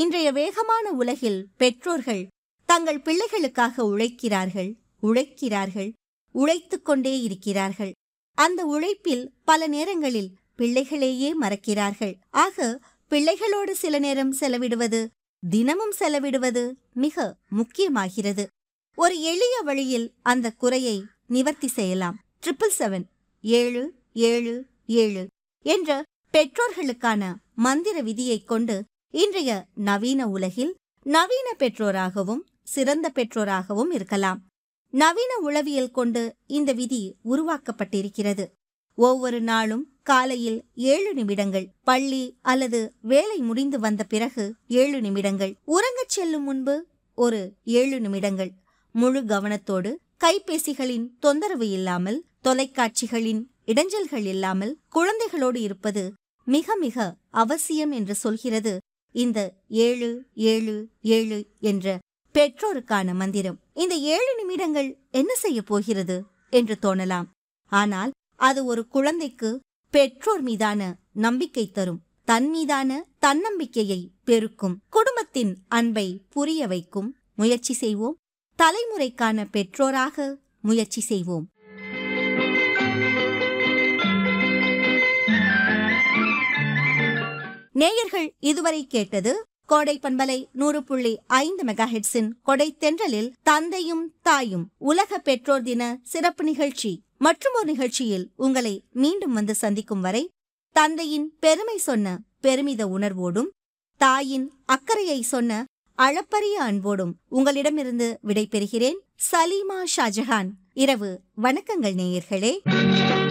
இன்றைய வேகமான உலகில் பெற்றோர்கள் தங்கள் பிள்ளைகளுக்காக உழைக்கிறார்கள் உழைக்கிறார்கள் உழைத்துக் கொண்டே இருக்கிறார்கள் அந்த உழைப்பில் பல நேரங்களில் பிள்ளைகளையே மறக்கிறார்கள் ஆக பிள்ளைகளோடு சில நேரம் செலவிடுவது தினமும் செலவிடுவது மிக முக்கியமாகிறது ஒரு எளிய வழியில் அந்த குறையை நிவர்த்தி செய்யலாம் ட்ரிபிள் செவன் ஏழு ஏழு ஏழு என்ற பெற்றோர்களுக்கான மந்திர விதியைக் கொண்டு இன்றைய நவீன உலகில் நவீன பெற்றோராகவும் சிறந்த பெற்றோராகவும் இருக்கலாம் நவீன உளவியல் கொண்டு இந்த விதி உருவாக்கப்பட்டிருக்கிறது ஒவ்வொரு நாளும் காலையில் ஏழு நிமிடங்கள் பள்ளி அல்லது வேலை முடிந்து வந்த பிறகு ஏழு நிமிடங்கள் உறங்கச் செல்லும் முன்பு ஒரு ஏழு நிமிடங்கள் முழு கவனத்தோடு கைபேசிகளின் தொந்தரவு இல்லாமல் தொலைக்காட்சிகளின் இடைஞ்சல்கள் இல்லாமல் குழந்தைகளோடு இருப்பது மிக மிக அவசியம் என்று சொல்கிறது இந்த ஏழு ஏழு ஏழு என்ற பெற்றோருக்கான மந்திரம் இந்த ஏழு நிமிடங்கள் என்ன செய்ய போகிறது என்று தோணலாம் ஆனால் அது ஒரு குழந்தைக்கு பெற்றோர் மீதான நம்பிக்கை தரும் தன் மீதான தன்னம்பிக்கையை பெருக்கும் குடும்பத்தின் அன்பை புரிய வைக்கும் முயற்சி செய்வோம் தலைமுறைக்கான பெற்றோராக முயற்சி செய்வோம் நேயர்கள் இதுவரை கேட்டது கோடை பண்பலை நூறு புள்ளி ஐந்து மெகா ஹெட்ஸின் கொடை தென்றலில் தந்தையும் தாயும் உலக பெற்றோர் தின சிறப்பு நிகழ்ச்சி மற்றும் ஒரு நிகழ்ச்சியில் உங்களை மீண்டும் வந்து சந்திக்கும் வரை தந்தையின் பெருமை சொன்ன பெருமித உணர்வோடும் தாயின் அக்கறையை சொன்ன அளப்பரிய அன்போடும் உங்களிடமிருந்து விடைபெறுகிறேன் சலீமா ஷாஜஹான் இரவு வணக்கங்கள் நேயர்களே